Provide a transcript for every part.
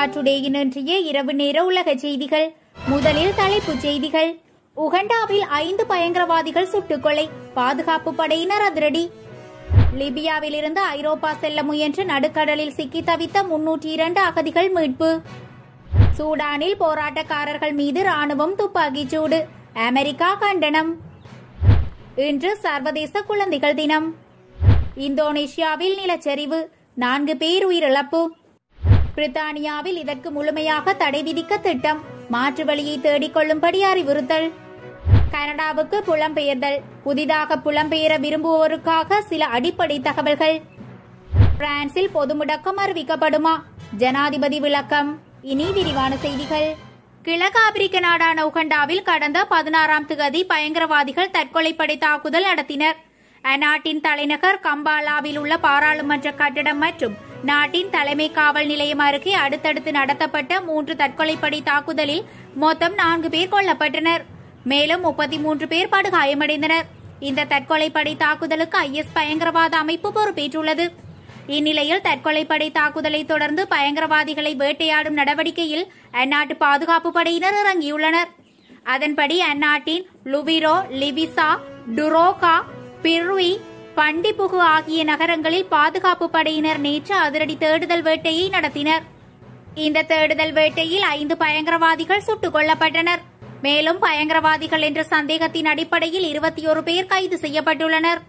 டுடேயின் இன்றைய இரவு நேர உலக செய்திகள் முதலில் தலைப்புச் செய்திகள் உகண்டாவில் ஐந்து பயங்கரவாதிகள் சுட்டுக்கொலை பாதுகாப்பு படையினர் அதிரடி லிபியாவிலிருந்து ஐரோப்பா செல்ல முயன்ற நடுக்கடலில் சிக்கி தவித்த முன்னூற்றி இரண்டு அகதிகள் மீட்பு சூடானில் போராட்டக்காரர்கள் மீது ராணுவம் துப்பாக்கிச் சூடு அமெரிக்கா கண்டனம் இன்று சர்வதேச குழந்தைகள் தினம் இந்தோனேஷியாவில் நிலச்சரிவு நான்கு பேர் உயிரிழப்பு பிரித்தானியாவில் இதற்கு முழுமையாக தடை விதிக்க திட்டம் மாற்று வழியை தேடிக் கொள்ளும்படி அறிவுறுத்தல் கனடாவுக்கு புலம்பெயர்தல் புதிதாக புலம்பெயர விரும்புவோருக்காக சில அடிப்படை தகவல்கள் பிரான்சில் பொது முடக்கம் அறிவிக்கப்படுமா ஜனாதிபதி விளக்கம் இனி விரிவான செய்திகள் கிழக்கு ஆப்பிரிக்க நாடான உகண்டாவில் கடந்த பதினாறாம் திகதி பயங்கரவாதிகள் தற்கொலைப்படை தாக்குதல் நடத்தினர் அந்நாட்டின் தலைநகர் கம்பாலாவில் உள்ள பாராளுமன்ற கட்டடம் மற்றும் நாட்டின் தலைமை காவல் நிலையம் அருகே அடுத்தடுத்து நடத்தப்பட்ட மூன்று தற்கொலைப்படை தாக்குதலில் மொத்தம் நான்கு பேர் கொல்லப்பட்டனர் மேலும் முப்பத்தி மூன்று பேர் படுகாயமடைந்தனர் இந்த தற்கொலைப்படை தாக்குதலுக்கு ஐஎஸ் பயங்கரவாத அமைப்பு பொறுப்பேற்றுள்ளது இந்நிலையில் தற்கொலைப்படை தாக்குதலை தொடர்ந்து பயங்கரவாதிகளை வேட்டையாடும் நடவடிக்கையில் அந்நாட்டு பாதுகாப்பு படையினர் இறங்கியுள்ளனர் அதன்படி அந்நாட்டின் லுவிரோ லிவிசா டுரோகா பிர்வி பண்டிபுகு ஆகிய நகரங்களில் பாதுகாப்பு படையினர் நேற்று அதிரடி தேடுதல் வேட்டையை நடத்தினர் இந்த தேடுதல் வேட்டையில் ஐந்து பயங்கரவாதிகள் சுட்டுக் கொல்லப்பட்டனர் மேலும் பயங்கரவாதிகள் என்ற சந்தேகத்தின் அடிப்படையில் இருபத்தி ஒரு பேர் கைது செய்யப்பட்டுள்ளனர்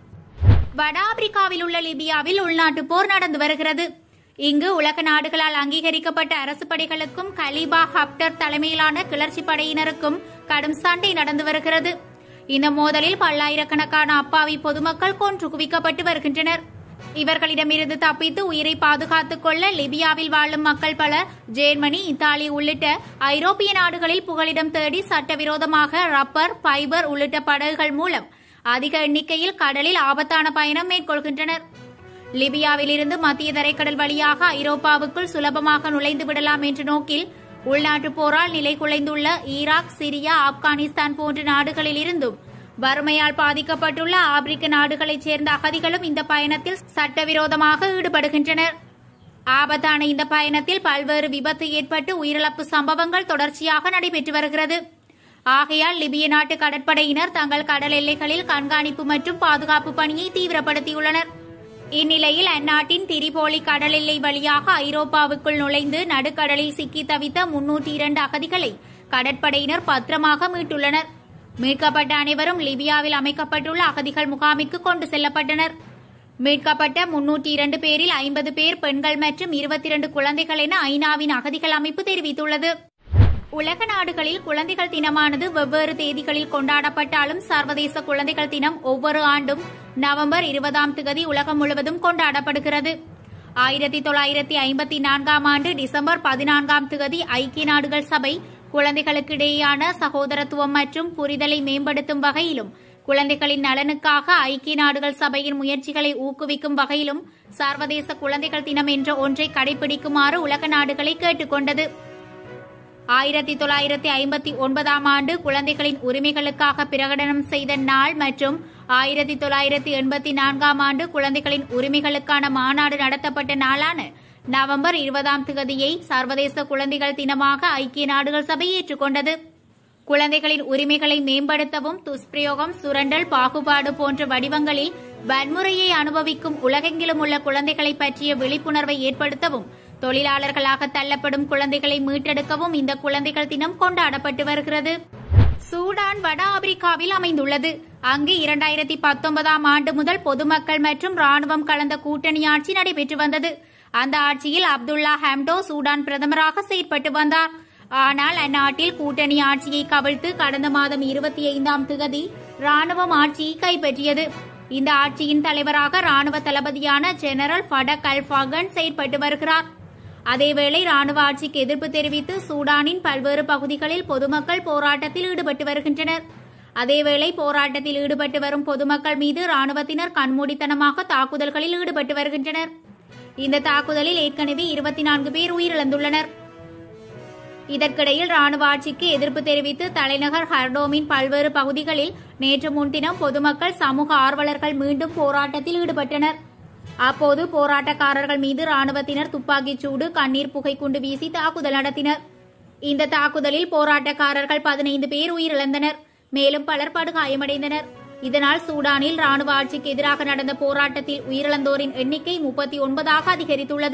வட ஆப்பிரிக்காவில் உள்ள லிபியாவில் உள்நாட்டு போர் நடந்து வருகிறது இங்கு உலக நாடுகளால் அங்கீகரிக்கப்பட்ட அரசு படைகளுக்கும் கலீபா ஹப்டர் தலைமையிலான கிளர்ச்சி படையினருக்கும் கடும் சண்டை நடந்து வருகிறது இந்த மோதலில் பல்லாயிரக்கணக்கான அப்பாவி பொதுமக்கள் கொன்று குவிக்கப்பட்டு வருகின்றனர் இவர்களிடமிருந்து தப்பித்து உயிரை பாதுகாத்துக் கொள்ள லிபியாவில் வாழும் மக்கள் பலர் ஜெர்மனி இத்தாலி உள்ளிட்ட ஐரோப்பிய நாடுகளில் புகலிடம் தேடி சட்டவிரோதமாக ரப்பர் ஃபைபர் உள்ளிட்ட படகுகள் மூலம் அதிக எண்ணிக்கையில் கடலில் ஆபத்தான பயணம் மேற்கொள்கின்றனர் லிபியாவிலிருந்து மத்திய தரைக்கடல் வழியாக ஐரோப்பாவுக்குள் சுலபமாக நுழைந்து விடலாம் என்ற நோக்கில் உள்நாட்டு போரால் நிலை குலைந்துள்ள ஈராக் சிரியா ஆப்கானிஸ்தான் போன்ற நாடுகளில் இருந்தும் வறுமையால் பாதிக்கப்பட்டுள்ள ஆப்பிரிக்க நாடுகளைச் சேர்ந்த அகதிகளும் இந்த பயணத்தில் சட்டவிரோதமாக ஈடுபடுகின்றனர் ஆபத்தான இந்த பயணத்தில் பல்வேறு விபத்து ஏற்பட்டு உயிரிழப்பு சம்பவங்கள் தொடர்ச்சியாக நடைபெற்று வருகிறது ஆகையால் லிபிய நாட்டு கடற்படையினர் தங்கள் கடல் எல்லைகளில் கண்காணிப்பு மற்றும் பாதுகாப்பு பணியை தீவிரப்படுத்தியுள்ளனர் இந்நிலையில் அந்நாட்டின் திரிபோலி கடல் எல்லை வழியாக ஐரோப்பாவுக்குள் நுழைந்து நடுக்கடலில் சிக்கி தவித்த முன்னூற்றி இரண்டு அகதிகளை கடற்படையினர் பத்திரமாக மீட்டுள்ளனர் மீட்கப்பட்ட அனைவரும் லிபியாவில் அமைக்கப்பட்டுள்ள அகதிகள் முகாமிற்கு கொண்டு செல்லப்பட்டனர் மீட்கப்பட்ட முன்னூற்றி இரண்டு பேரில் ஐம்பது பேர் பெண்கள் மற்றும் இருபத்தி இரண்டு குழந்தைகள் என ஐநாவின் அகதிகள் அமைப்பு தெரிவித்துள்ளது உலக நாடுகளில் குழந்தைகள் தினமானது வெவ்வேறு தேதிகளில் கொண்டாடப்பட்டாலும் சர்வதேச குழந்தைகள் தினம் ஒவ்வொரு ஆண்டும் நவம்பர் இருபதாம் திகதி உலகம் முழுவதும் கொண்டாடப்படுகிறது ஆயிரத்தி தொள்ளாயிரத்தி ஐம்பத்தி நான்காம் ஆண்டு டிசம்பர் பதினான்காம் திகதி ஐக்கிய நாடுகள் சபை குழந்தைகளுக்கிடையேயான சகோதரத்துவம் மற்றும் புரிதலை மேம்படுத்தும் வகையிலும் குழந்தைகளின் நலனுக்காக ஐக்கிய நாடுகள் சபையின் முயற்சிகளை ஊக்குவிக்கும் வகையிலும் சர்வதேச குழந்தைகள் தினம் என்ற ஒன்றை கடைபிடிக்குமாறு உலக நாடுகளை கேட்டுக்கொண்டது ஆயிரத்தி தொள்ளாயிரத்தி ஐம்பத்தி ஒன்பதாம் ஆண்டு குழந்தைகளின் உரிமைகளுக்காக பிரகடனம் செய்த நாள் மற்றும் ஆயிரத்தி தொள்ளாயிரத்தி எண்பத்தி நான்காம் ஆண்டு குழந்தைகளின் உரிமைகளுக்கான மாநாடு நடத்தப்பட்ட நாளான நவம்பர் இருபதாம் திகதியை சர்வதேச குழந்தைகள் தினமாக ஐக்கிய நாடுகள் சபை ஏற்றுக்கொண்டது குழந்தைகளின் உரிமைகளை மேம்படுத்தவும் துஷ்பிரயோகம் சுரண்டல் பாகுபாடு போன்ற வடிவங்களில் வன்முறையை அனுபவிக்கும் உலகெங்கிலும் உள்ள குழந்தைகளை பற்றிய விழிப்புணர்வை ஏற்படுத்தவும் தொழிலாளர்களாக தள்ளப்படும் குழந்தைகளை மீட்டெடுக்கவும் இந்த குழந்தைகள் தினம் கொண்டாடப்பட்டு வருகிறது சூடான் வட ஆப்பிரிக்காவில் அமைந்துள்ளது அங்கு இரண்டாயிரத்தி பத்தொன்பதாம் ஆண்டு முதல் பொதுமக்கள் மற்றும் ராணுவம் கலந்த கூட்டணி ஆட்சி நடைபெற்று வந்தது அந்த ஆட்சியில் அப்துல்லா ஹம்டோ சூடான் பிரதமராக செயற்பட்டு வந்தார் ஆனால் அந்நாட்டில் கூட்டணி ஆட்சியை கவிழ்த்து கடந்த மாதம் இருபத்தி ஐந்தாம் திகதி ராணுவம் ஆட்சியை கைப்பற்றியது இந்த ஆட்சியின் தலைவராக ராணுவ தளபதியான ஜெனரல் ஃபடக் அல்பாகன் செயற்பட்டு வருகிறார் அதேவேளை ராணுவ ஆட்சிக்கு எதிர்ப்பு தெரிவித்து சூடானின் பல்வேறு பகுதிகளில் பொதுமக்கள் போராட்டத்தில் ஈடுபட்டு வருகின்றனர் அதேவேளை போராட்டத்தில் ஈடுபட்டு வரும் பொதுமக்கள் மீது ராணுவத்தினர் கண்மூடித்தனமாக தாக்குதல்களில் ஈடுபட்டு வருகின்றனர் இந்த தாக்குதலில் ஏற்கனவே இருபத்தி நான்கு பேர் உயிரிழந்துள்ளனர் இதற்கிடையில் ராணுவ ஆட்சிக்கு எதிர்ப்பு தெரிவித்து தலைநகர் ஹர்டோமின் பல்வேறு பகுதிகளில் நேற்று முன்தினம் பொதுமக்கள் சமூக ஆர்வலர்கள் மீண்டும் போராட்டத்தில் ஈடுபட்டனர் அப்போது போராட்டக்காரர்கள் மீது ராணுவத்தினர் துப்பாக்கிச் சூடு கண்ணீர் புகை குண்டு வீசி தாக்குதல் நடத்தினர் இந்த தாக்குதலில் போராட்டக்காரர்கள் பதினைந்து பேர் உயிரிழந்தனர் மேலும் பலர் படுகாயமடைந்தனர் இதனால் சூடானில் ராணுவ ஆட்சிக்கு எதிராக நடந்த போராட்டத்தில் உயிரிழந்தோரின் எண்ணிக்கை முப்பத்தி ஒன்பதாக அதிகரித்துள்ளது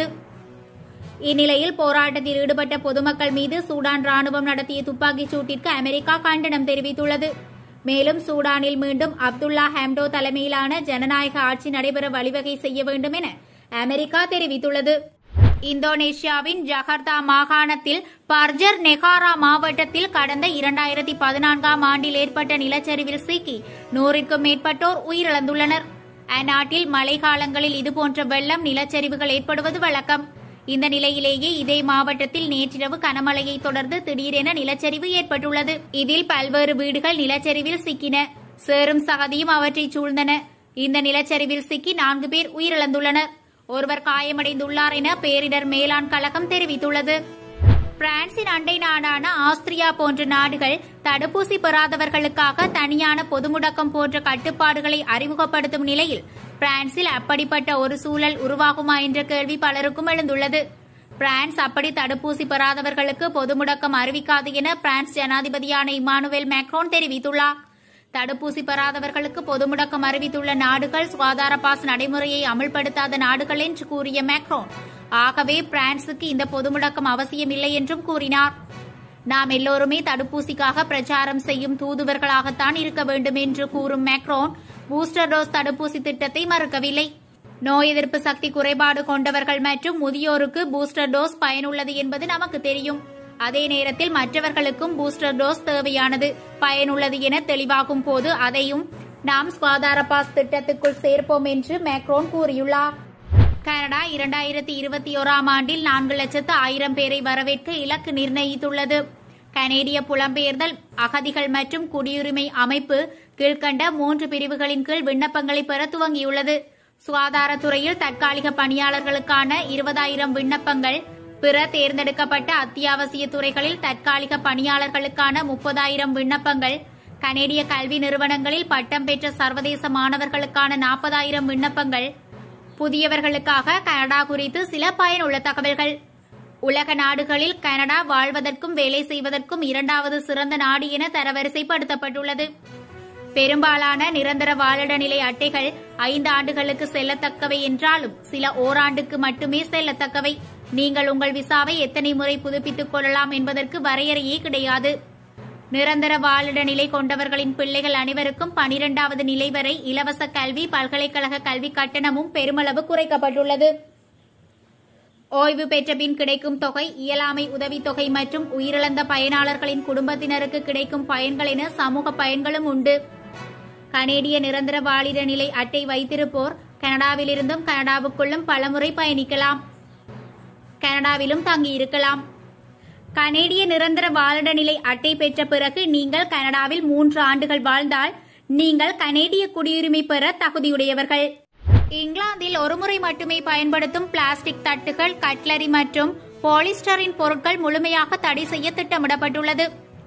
இந்நிலையில் போராட்டத்தில் ஈடுபட்ட பொதுமக்கள் மீது சூடான் ராணுவம் நடத்திய துப்பாக்கிச் சூட்டிற்கு அமெரிக்கா கண்டனம் தெரிவித்துள்ளது மேலும் சூடானில் மீண்டும் அப்துல்லா ஹாம்டோ தலைமையிலான ஜனநாயக ஆட்சி நடைபெற வழிவகை செய்ய வேண்டும் என அமெரிக்கா தெரிவித்துள்ளது இந்தோனேஷியாவின் ஜகர்தா மாகாணத்தில் பர்ஜர் நெகாரா மாவட்டத்தில் கடந்த இரண்டாயிரத்தி பதினான்காம் ஆண்டில் ஏற்பட்ட நிலச்சரிவில் சிக்கி நூறிற்கும் மேற்பட்டோர் உயிரிழந்துள்ளனர் அந்நாட்டில் மழைக்காலங்களில் இதுபோன்ற வெள்ளம் நிலச்சரிவுகள் ஏற்படுவது வழக்கம் இந்த நிலையிலேயே இதே மாவட்டத்தில் நேற்றிரவு கனமழையை தொடர்ந்து திடீரென நிலச்சரிவு ஏற்பட்டுள்ளது இதில் பல்வேறு வீடுகள் நிலச்சரிவில் சிக்கின சேரும் சகதியும் அவற்றை சூழ்ந்தன இந்த நிலச்சரிவில் சிக்கி நான்கு பேர் உயிரிழந்துள்ளனர் ஒருவர் காயமடைந்துள்ளார் என பேரிடர் மேலாண் கழகம் தெரிவித்துள்ளது பிரான்சின் அண்டை நாடான ஆஸ்திரியா போன்ற நாடுகள் தடுப்பூசி பெறாதவர்களுக்காக தனியான பொது முடக்கம் போன்ற கட்டுப்பாடுகளை அறிமுகப்படுத்தும் நிலையில் பிரான்சில் அப்படிப்பட்ட ஒரு சூழல் உருவாகுமா என்ற கேள்வி பலருக்கும் எழுந்துள்ளது பிரான்ஸ் அப்படி தடுப்பூசி பெறாதவர்களுக்கு பொது முடக்கம் அறிவிக்காது என பிரான்ஸ் ஜனாதிபதியான இமானுவேல் மேக்ரோன் தெரிவித்துள்ளார் தடுப்பூசி பெறாதவர்களுக்கு பொது முடக்கம் அறிவித்துள்ள நாடுகள் சுகாதார பாஸ் நடைமுறையை அமல்படுத்தாத நாடுகள் என்று கூறிய மேக்ரோன் ஆகவே பிரான்சுக்கு இந்த பொது முடக்கம் அவசியமில்லை என்றும் கூறினார் நாம் எல்லோருமே தடுப்பூசிக்காக பிரச்சாரம் செய்யும் தூதுவர்களாகத்தான் இருக்க வேண்டும் என்று கூறும் மேக்ரோன் பூஸ்டர் டோஸ் தடுப்பூசி திட்டத்தை மறுக்கவில்லை நோய் எதிர்ப்பு சக்தி குறைபாடு கொண்டவர்கள் மற்றும் முதியோருக்கு பூஸ்டர் டோஸ் பயனுள்ளது என்பது நமக்கு தெரியும் அதே நேரத்தில் மற்றவர்களுக்கும் பூஸ்டர் டோஸ் தேவையானது பயனுள்ளது என தெளிவாகும் போது அதையும் நாம் சுகாதார பாஸ் திட்டத்துக்குள் சேர்ப்போம் என்று மேக்ரோன் கூறியுள்ளார் கனடா இரண்டாயிரத்தி இருபத்தி ஓராம் ஆண்டில் நான்கு லட்சத்து ஆயிரம் பேரை வரவேற்க இலக்கு நிர்ணயித்துள்ளது கனேடிய புலம்பெயர்தல் அகதிகள் மற்றும் குடியுரிமை அமைப்பு கீழ்கண்ட மூன்று பிரிவுகளின் கீழ் விண்ணப்பங்களை பெற துவங்கியுள்ளது சுகாதாரத்துறையில் தற்காலிக பணியாளர்களுக்கான இருபதாயிரம் விண்ணப்பங்கள் பிற தேர்ந்தெடுக்கப்பட்ட அத்தியாவசிய துறைகளில் தற்காலிக பணியாளர்களுக்கான முப்பதாயிரம் விண்ணப்பங்கள் கனேடிய கல்வி நிறுவனங்களில் பட்டம் பெற்ற சர்வதேச மாணவர்களுக்கான நாற்பதாயிரம் விண்ணப்பங்கள் புதியவர்களுக்காக கனடா குறித்து சில பயனுள்ள தகவல்கள் உலக நாடுகளில் கனடா வாழ்வதற்கும் வேலை செய்வதற்கும் இரண்டாவது சிறந்த நாடு என தரவரிசைப்படுத்தப்பட்டுள்ளது பெரும்பாலான நிரந்தர வாழிட நிலை அட்டைகள் ஐந்து ஆண்டுகளுக்கு செல்லத்தக்கவை என்றாலும் சில ஓராண்டுக்கு மட்டுமே செல்லத்தக்கவை நீங்கள் உங்கள் விசாவை எத்தனை முறை புதுப்பித்துக் கொள்ளலாம் என்பதற்கு வரையறையே கிடையாது நிரந்தர வாழிட நிலை கொண்டவர்களின் பிள்ளைகள் அனைவருக்கும் பனிரெண்டாவது நிலை வரை இலவச கல்வி பல்கலைக்கழக கல்வி கட்டணமும் பெருமளவு குறைக்கப்பட்டுள்ளது ஓய்வு பெற்ற பின் கிடைக்கும் தொகை இயலாமை உதவித்தொகை மற்றும் உயிரிழந்த பயனாளர்களின் குடும்பத்தினருக்கு கிடைக்கும் பயன்கள் என சமூக பயன்களும் உண்டு கனேடிய நிரந்தர வாழிட நிலை அட்டை வைத்திருப்போர் கனடாவிலிருந்தும் கனடாவுக்குள்ளும் பலமுறை பயணிக்கலாம் கனடாவிலும் தங்கியிருக்கலாம் கனேடிய நிரந்தர வாழிட நிலை அட்டை பெற்ற பிறகு நீங்கள் கனடாவில் மூன்று ஆண்டுகள் வாழ்ந்தால் நீங்கள் கனேடிய குடியுரிமை பெற தகுதியுடையவர்கள் இங்கிலாந்தில் ஒருமுறை மட்டுமே பயன்படுத்தும் பிளாஸ்டிக் தட்டுகள் கட்லரி மற்றும் பாலிஸ்டரின் பொருட்கள் முழுமையாக தடை செய்ய திட்டமிடப்பட்டுள்ளது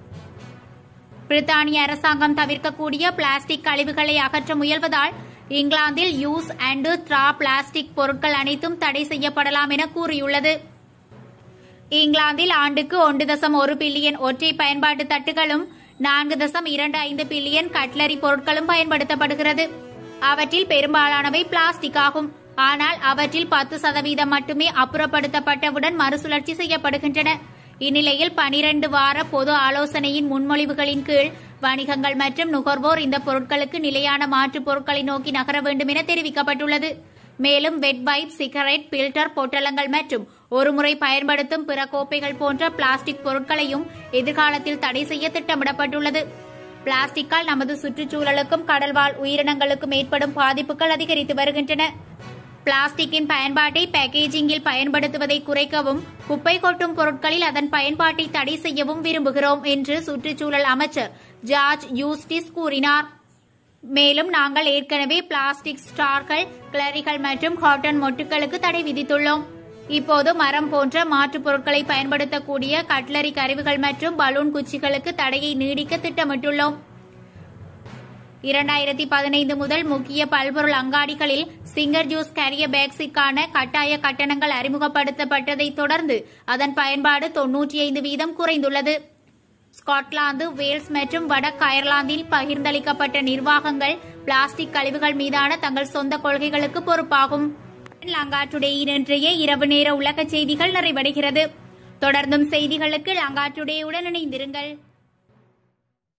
பிரித்தானிய அரசாங்கம் தவிர்க்கக்கூடிய பிளாஸ்டிக் கழிவுகளை அகற்ற முயல்வதால் இங்கிலாந்தில் யூஸ் அண்ட் த்ரா பிளாஸ்டிக் பொருட்கள் அனைத்தும் தடை செய்யப்படலாம் என கூறியுள்ளது இங்கிலாந்தில் ஆண்டுக்கு ஒன்று தசம் ஒரு பில்லியன் ஒற்றை பயன்பாட்டு தட்டுகளும் நான்கு தசம் இரண்டு ஐந்து பில்லியன் கட்லரி பொருட்களும் பயன்படுத்தப்படுகிறது அவற்றில் பெரும்பாலானவை பிளாஸ்டிக் ஆகும் ஆனால் அவற்றில் பத்து சதவீதம் மட்டுமே அப்புறப்படுத்தப்பட்டவுடன் மறுசுழற்சி செய்யப்படுகின்றன இந்நிலையில் பனிரண்டு வார பொது ஆலோசனையின் முன்மொழிவுகளின் கீழ் வணிகங்கள் மற்றும் நுகர்வோர் இந்த பொருட்களுக்கு நிலையான மாற்றுப் பொருட்களை நோக்கி நகர வேண்டும் என தெரிவிக்கப்பட்டுள்ளது மேலும் வெட் வைப் சிகரெட் பில்டர் பொட்டலங்கள் மற்றும் ஒருமுறை பயன்படுத்தும் பிற கோப்பைகள் போன்ற பிளாஸ்டிக் பொருட்களையும் எதிர்காலத்தில் தடை செய்ய திட்டமிடப்பட்டுள்ளது பிளாஸ்டிக்கால் நமது சுற்றுச்சூழலுக்கும் கடல்வாழ் உயிரினங்களுக்கும் ஏற்படும் பாதிப்புகள் அதிகரித்து வருகின்றன பிளாஸ்டிக்கின் பயன்பாட்டை பேக்கேஜிங்கில் பயன்படுத்துவதை குறைக்கவும் குப்பை கொட்டும் பொருட்களில் அதன் பயன்பாட்டை தடை செய்யவும் விரும்புகிறோம் என்று சுற்றுச்சூழல் அமைச்சர் ஜார்ஜ் யூஸ்டிஸ் கூறினார் மேலும் நாங்கள் ஏற்கனவே பிளாஸ்டிக் ஸ்டார்கள் கிளரிகள் மற்றும் காட்டன் மொட்டுகளுக்கு தடை விதித்துள்ளோம் இப்போது மரம் போன்ற மாற்றுப் பொருட்களை பயன்படுத்தக்கூடிய கட்லரி கருவிகள் மற்றும் பலூன் குச்சிகளுக்கு தடையை நீடிக்க திட்டமிட்டுள்ளோம் இரண்டாயிரத்தி பதினைந்து முதல் முக்கிய பல்பொருள் அங்காடிகளில் சிங்கர் ஜூஸ் கேரிய பேக்ஸிற்கான கட்டாய கட்டணங்கள் அறிமுகப்படுத்தப்பட்டதைத் தொடர்ந்து அதன் பயன்பாடு தொன்னூற்றி ஐந்து வீதம் குறைந்துள்ளது ஸ்காட்லாந்து வேல்ஸ் மற்றும் வடக்கு அயர்லாந்தில் பகிர்ந்தளிக்கப்பட்ட நிர்வாகங்கள் பிளாஸ்டிக் கழிவுகள் மீதான தங்கள் சொந்த கொள்கைகளுக்கு பொறுப்பாகும் லங்கா டுடேயின் இன்றைய இரவு நேர உலக செய்திகள் நிறைவடைகிறது தொடர்ந்தும் செய்திகளுக்கு லங்கா டுடேயுடன் இணைந்திருங்கள்